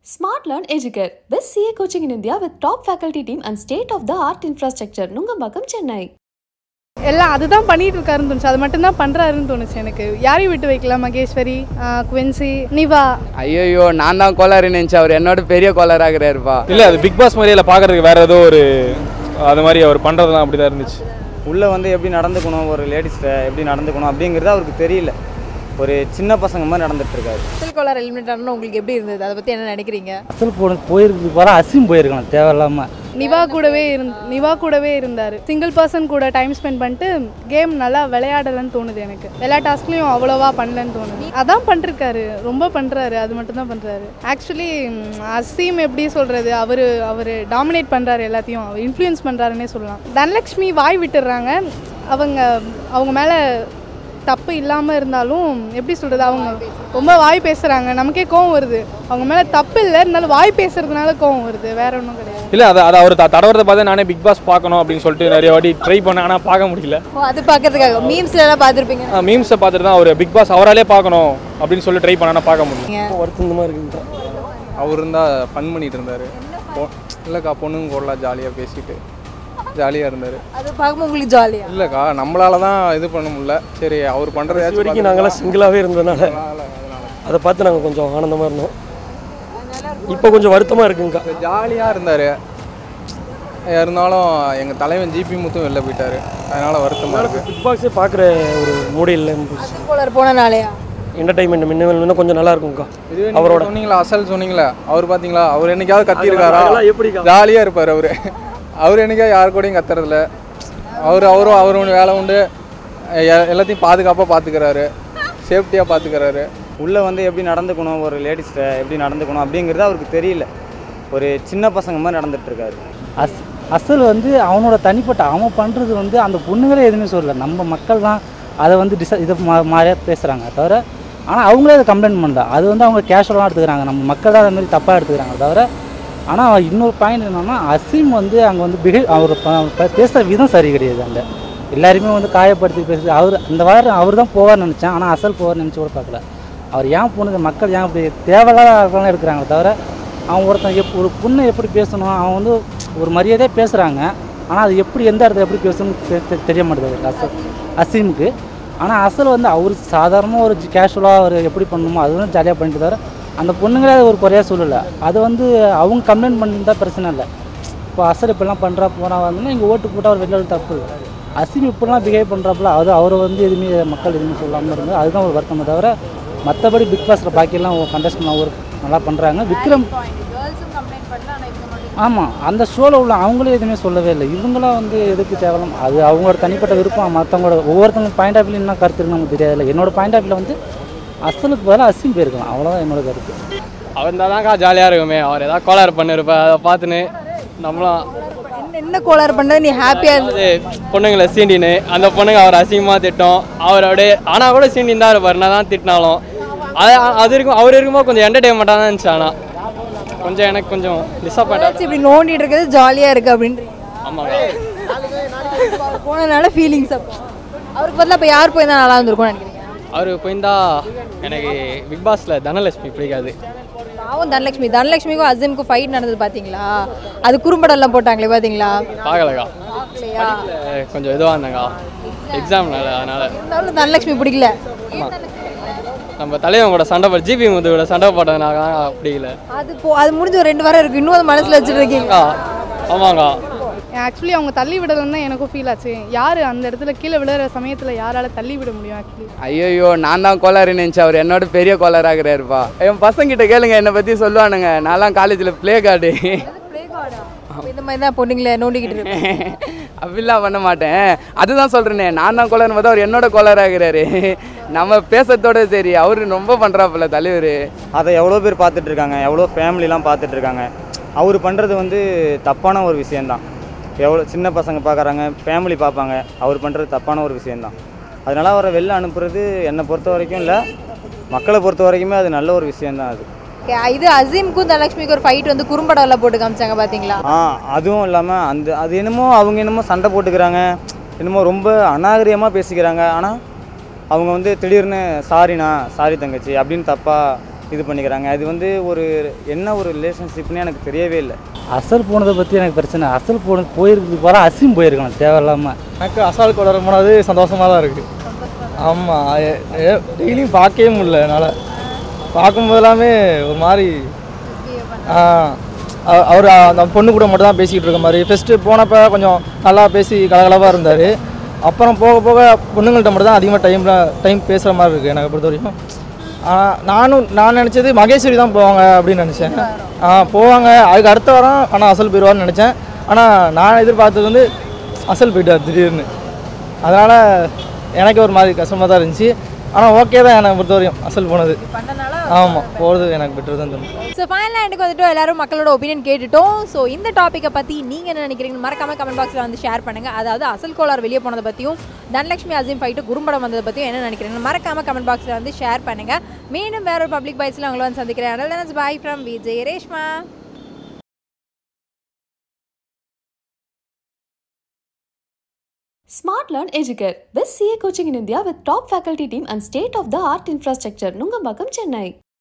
Smart Learn Educate, best CA coaching in India with top faculty team and state-of-the-art infrastructure. Nungambakkam Chennai எல்லாம் அதுதான் பண்ணிட்டு இருக்காருன்னு தோணுச்சு அது மட்டும்தான் பண்றாருன்னு தோணுச்சு எனக்கு யாரையும் விட்டு வைக்கல மகேஸ்வரி ஆஹ் குவின்சி நிவா ஐயோ நான் தான் கோளாறு நினச்சி அவர் என்னோட பெரிய கோளாறாகிறாருப்பா இல்லை அது பிக் பாஸ் மாதிரியே இல்லை பார்க்கறதுக்கு வேற ஏதோ ஒரு அது மாதிரி அவர் பண்ணுறதுலாம் அப்படி தான் இருந்துச்சு உள்ளே வந்து எப்படி நடந்துக்கணும் ஒரு லேடிஸ்கிட்ட எப்படி நடந்துக்கணும் அப்படிங்கிறது அவருக்கு தெரியல ஒரு சின்ன பசங்க மாதிரி நடந்துட்டு இருக்காரு அசல் கோளார் எலிமினேட் ஆனால் உங்களுக்கு எப்படி இருந்தது அதை பற்றி என்ன நினைக்கிறீங்க அசல் போன போயிருக்கு வர அசிம் போயிருக்கலாம் தேவையில்லாமல் நிவா கூடவே இருந் நிவா கூடவே இருந்தார் சிங்கிள் பர்சன் கூட டைம் ஸ்பெண்ட் பண்ணிட்டு கேம் நல்லா விளையாடலன்னு தோணுது எனக்கு எல்லா டாஸ்க்லையும் அவ்வளோவா பண்ணலன்னு தோணுது அதான் பண்ணிருக்காரு ரொம்ப பண்ணுறாரு அது மட்டும் தான் பண்ணுறாரு ஆக்சுவலி அசீம் எப்படி சொல்கிறது அவர் அவர் டாமினேட் பண்ணுறாரு எல்லாத்தையும் அவர் இன்ஃப்ளூயன்ஸ் பண்ணுறாருன்னே சொல்லலாம் தனலக்ஷ்மி வாய் விட்டுடுறாங்க அவங்க அவங்க மேலே தப்பு இல்லாமல் இருந்தாலும் எப்படி சொல்கிறது அவங்க ரொம்ப வாய் பேசுகிறாங்க நமக்கே கோவம் வருது அவங்க மேலே தப்பு இல்லை இருந்தாலும் வாய் பேசுறதுனால கோவம் வருது வேற ஒன்றும் கிடையாது இல்லை அது அது அவர் த- தடவரத்தை பார்த்து நானே பிக் பாஸ் பார்க்கணும் அப்படின்னு சொல்லிட்டு நிறைய வாட்டி ட்ரை பண்ணேன் ஆனால் பார்க்க முடியல ஓ அது பார்க்கறதுக்காக மீம்ஸ்ல எல்லாம் பார்த்துருப்பீங்க மீம்ஸை பார்த்துட்டு தான் அவர் பிக் பாஸ் அவராலே பார்க்கணும் அப்படின்னு சொல்லி ட்ரை பண்ணால் பார்க்க முடியல வருத்தமாக இருக்குன்ற அவர் இருந்தால் ஃபன் பண்ணிட்டு இருந்தார் இல்லைக்கா பொண்ணுங்க கூடலாம் ஜாலியாக பேசிட்டு ஜாலியாக இருந்தார் அது பார்க்கும்போது உங்களுக்கு ஜாலியா இல்லைக்கா நம்மளால தான் இது பண்ண முடியல சரி அவர் இது பண்ணுறது வரைக்கும் நாங்களாம் சிங்கிளாகவே இருந்ததுனால அதை பார்த்து நாங்கள் கொஞ்சம் ஆனந்தமாக இருந்தோம் இப்போ கொஞ்சம் வருத்தமாக இருக்குங்கக்கா ஜாலியாக இருந்தார் இருந்தாலும் எங்கள் தலைவன் ஜிபி முத்தும் வெளில போயிட்டார் அதனால் வருத்தமாக இருக்குது பிக் பாக்ஸே பார்க்குற ஒரு மூடே இல்லை அசல் கோளார் போனனாலயா என்டர்டைன்மெண்ட் முன்ன இன்னும் கொஞ்சம் நல்லா இருக்கும்க்கா இதுவே அவரோட- அவரோட சொன்னீங்களா அசல் சொன்னீங்களா அவர் பார்த்தீங்களா அவர் என்னைக்காவது கத்திருக்காரா அதெல்லாம் எப்படிக்கா? ஜாலியாக இருப்பார் அவர் அவர் என்னைக்காவது யார் கூடயும் கத்துறதில்ல அவர் அவரும் அவர் ஒன்று வேலை உண்டு எ- எல்லாத்தையும் பாதுகாப்பாக பார்த்துக்கிறாரு சேஃப்டியாக பார்த்துக்கிறாரு உள்ளே வந்து எப்படி நடந்துக்கணும் ஒரு லேடிஸ்கிட்ட எப்படி நடந்துக்கணும் அப்படிங்கிறது அவருக்கு தெரியல ஒரு சின்ன பசங்க மாதிரி நடந்துட்டு இருக்காரு அஸ் அசல் வந்து அவனோட தனிப்பட்ட அவன் பண்ணுறது வந்து அந்த பொண்ணுங்களே எதுவுமே சொல்லல நம்ம மக்கள் தான் அதை வந்து டிச இதை மா மாதிரியாக பேசுகிறாங்க தவிர ஆனால் அவங்களே அதை கம்ப்ளைண்ட் பண்ணல அது வந்து அவங்க கேஷுவலாக எடுத்துக்கிறாங்க நம்ம மக்கள் தான் அது மாதிரி தப்பாக எடுத்துக்கிறாங்க தவிர ஆனால் இன்னொரு பாயிண்ட் என்னன்னா அசீம் வந்து அங்கே வந்து பிஹேவ் அவர் பேசுகிற விதம் சரி கிடையாது அங்கே எல்லாருமே வந்து காயப்படுத்தி பேசுறது அவர் அந்த வாரம் அவர் தான் போவார்னு நினச்சேன் ஆனால் அசல் போவார்னு நினச்சி கூட பார்க்கல அவர் ஏன் போனது மக்கள் ஏன் இப்படி தேவையில்லாத ஆட்கள்லாம் எடுக்கிறாங்களே தவிர அவன் ஒருத்தன் எப் ஒரு பொண்ணை எப்படி பேசணும் அவன் வந்து ஒரு மரியாதையாக பேசுகிறாங்க ஆனால் அது எப்படி எந்த இடத்துல எப்படி பேசணும்னு தெ- தெ- தெரிய மாட்டேங்குது அசல் அசீமுக்கு ஆனால் அசல் வந்து அவர் சாதாரணமாக ஒரு கேஷுவலாக அவர் எப்படி பண்ணணுமோ அதுவும் ஜாலியாக பண்ணிட்டு தவிர அந்த பொண்ணுங்களே அது ஒரு குறையாக சொல்லலை அது வந்து அவங்க கம்ப்ளைண்ட் பண்ணியிருந்தா பிரச்சனை இல்லை இப்போ அசல் இப்படிலாம் பண்ணுறா போனா வந்து இங்கே ஓட்டு போட்டால் அவர் வெளியில் தப்பு அசீம் இப்படிலாம் பிஹேவ் பண்ணுறாப்புல அது அவரை வந்து எதுவுமே மக்கள் எதுவுமே சொல்லாமல் இருந்தது அதுதான் ஒரு வருத்தமே தவிர மற்றபடி பிக் பாஸில் பாக்கியெல்லாம் கண்டஸ்டன் ஒரு நல்லா பண்ணுறாங்க விக்ரம் ஆமாம் அந்த ஷோவில் உள்ள அவங்களும் எதுவுமே சொல்லவே இல்லை இவங்களாம் வந்து எதுக்கு தேவலாம் அது அவங்களோட தனிப்பட்ட விருப்பம் மற்றவங்களோட ஒவ்வொருத்தவங்க பாயிண்ட் ஆஃப் வியூ என்ன கருத்து இருக்குன்னு நமக்கு தெரியாதுல்ல என்னோட பாயிண்ட் ஆஃப் வியூவில் வந்து அசலுக்கு பதிலாக அசிம் போயிருக்கலாம் அவ்வளோதான் என்னோட கருத்து அவர் இருந்தால் தான்க்கா ஜாலியாக இருக்குமே அவர் ஏதாவது கோளாறு பண்ணிருப்பா அதை பார்த்துன்னு நம்மளும் என்ன என்ன கோளாறு பண்ணது நீ ஹாப்பியாக இருந்தது அது பொண்ணுங்களை சீண்டின்னு அந்த பொண்ணுங்க அவர் அசிங்கமாக திட்டம் அவர் அப்படியே ஆனால் கூட சீண்டின்னு தான் இருப்பார் நான் தான் திட்டினாலும் அது அது இருக்கும் அவர் இருக்கும்போது கொஞ்சம் என்டர்டைன்மெண்ட்டாக தான் இருந்துச்சு ஆனால் கொஞ்சம் எனக்கு கொஞ்சம் டிசப்பாயிண்ட் இப்படி நோண்டிட்டு இருக்கிறது ஜாலியாக இருக்கு அப்படின்றீங்க ஆமாங்க அவர் போனனால ஃபீலிங்ஸ் அப்போ அவருக்கு பதிலாக இப்போ யார் போயிருந்தா நல்லா இருந்திருக்கும்னு நினைக்கிறீங்க அவர் போயிருந்தா எனக்கு பிக் பாஸில் தனலட்சுமி பிடிக்காது பாவம் தனலட்சுமி தனலட்சுமிக்கும் அசீமுக்கும் ஃபைட் நடந்தது பார்த்தீங்களா அது குறும்படம்லாம் போட்டாங்களே பார்த்தீங்களா பார்க்கலக்கா இல்லையா அஹ் கொஞ்சம் இதுவாக இருந்தாங்க எக்ஸாம்னால அதனால் இருந்தாலும் தனலட்சுமி பிடிக்கல நம்ம தலைவன் கூட சண்டை போட்டு ஜிபி முத்து கூட சண்டை போட்டதுனால பிடிக்கல அது போ அது முடிஞ்ச ஒரு ரெண்டு வாரம் இருக்கு இன்னும் அது மனசில் வச்சுட்டு இருக்கீங்க அக்கா ஆமாங்கா ஆக்சுவலி அவங்க தள்ளி விடலன்னு தான் எனக்கும் ஃபீல் ஆச்சு யார் அந்த இடத்துல கீழே விழுற சமயத்தில் யாரால தள்ளி விட முடியும் ஆக்சுவலி ஐயோ நான் தான் கோளாறு நினச்சி அவர் என்னோட பெரிய கோளாறாகிறாருப்பா என் பசங்கிட்ட கேளுங்க என்னை பற்றி சொல்லுவானுங்க நான்லாம் காலேஜில் ப்ளே கார்டு இந்த மாதிரி தான் பொண்ணுங்களை நோண்டிக்கிட்டு இருக்கு அப்படிலாம் பண்ண மாட்டேன் அதுதான் சொல்கிறேனே நான் தான் கோளாறுன்னு பார்த்தா அவர் என்னோட கோளாறாகிறாரு நம்ம பேசுறதோட சரி அவர் ரொம்ப பண்ணுறாப்புல தலைவர் அதை எவ்வளோ பேர் பார்த்துட்டு இருக்காங்க எவ்வளோ ஃபேமிலிலாம் பார்த்துட்டு இருக்காங்க அவர் பண்ணுறது வந்து தப்பான ஒரு விஷயந்தான் எவ்வளோ சின்ன பசங்க பார்க்குறாங்க ஃபேமிலி பார்ப்பாங்க அவர் பண்ணுறது தப்பான ஒரு விஷயந்தான் அதனால் அவரை வெளில அனுப்புறது என்னை பொறுத்த வரைக்கும் இல்லை மக்களை பொறுத்த வரைக்குமே அது நல்ல ஒரு விஷயந்தான் அது Okay, இது அசீமுக்கும் தனலட்சுமிக்கும் ஒரு ஃபைட் வந்து குறும்படம்லாம் போட்டு காமிச்சாங்க பார்த்தீங்களா ஆ அதுவும் இல்லாமல் அந்த அது என்னமோ அவங்க என்னமோ சண்டை போட்டுக்கிறாங்க என்னமோ ரொம்ப அநாகரிகமாக பேசிக்கிறாங்க ஆனால் அவங்க வந்து திடீர்னு சாரிண்ணா சாரி தங்கச்சி அப்படின்னு தப்பாக இது பண்ணிக்கிறாங்க அது வந்து ஒரு என்ன ஒரு ரிலேஷன்ஷிப்னு எனக்கு தெரியவே இல்லை அசல் போனதை பற்றி எனக்கு பிரச்சனை அசல் போனது போயிருக்கிறதுக்கு வர அசிம் போயிருக்கணும் தேவையில்லாமல் எனக்கு அசால் கொடர போனது சந்தோஷமாக தான் இருக்குது ஆமாம் டெய்லியும் பார்க்கவே முடியல என்னால் பார்க்கும்போது எல்லாமே ஒரு மாதிரி ஆ, அ- அவர் அந்த பொண்ணு கூட மட்டும் தான் பேசிக்கிட்டு இருக்க மாதிரி ஃபஸ்ட்டு போனப்போ கொஞ்சம் நல்லா பேசி கலகலப்பாக இருந்தார் அப்புறம் போக போக பொண்ணுங்கள்ட்ட மட்டும் தான் அதிகமாக டைமில் டைம் பேசுகிற மாதிரி இருக்குது எனக்கு பொறுத்த வரைக்கும் ஆனால் நானும் நான் நினச்சது மகேஸ்வரி தான் போவாங்க அப்படின்னு நினச்சேன் ஆ போவாங்க அதுக்கு அடுத்த வாரம் ஆனால் அசல் போயிடுவார்னு நினச்சேன் ஆனால் நான் எதிர்பார்த்தது வந்து அசல் போயிட்டார் திடீர்னு அதனால் எனக்கு ஒரு மாதிரி கஷ்டமாக தான் இருந்துச்சு ஆனால் ஓகே தான் என்னை பொறுத்த வரையும் அசல் போனது ஆமாம் போகிறது எனக்கு பெட்டர் தான் தோணும் ஸோ ஃபைனலாக எனக்கு வந்துட்டு எல்லாரும் மக்களோட ஒப்பீனியன் கேட்டுட்டோம் ஸோ இந்த டாப்பிக்கை பற்றி நீங்கள் என்ன நினைக்கிறீங்கன்னு மறக்காம கமெண்ட் பாக்ஸில் வந்து ஷேர் பண்ணுங்கள் அதாவது அசல் கோளார் வெளியே போனதை பற்றியும் தனலட்சுமி அசீம் ஃபைட்டு குறும்படம் வந்ததை பற்றியும் என்ன நினைக்கிறீங்கன்னு மறக்காம கமெண்ட் பாக்ஸில் வந்து ஷேர் பண்ணுங்கள் மீண்டும் வேற ஒரு பப்ளிக் பைஸில் உங்களை வந்து சந்திக்கிறேன் அதனால் bye from Vijay Reshma Smart Learn Educate. Best CA coaching in India with top faculty team and state of the art infrastructure. Nungambakkam, Chennai.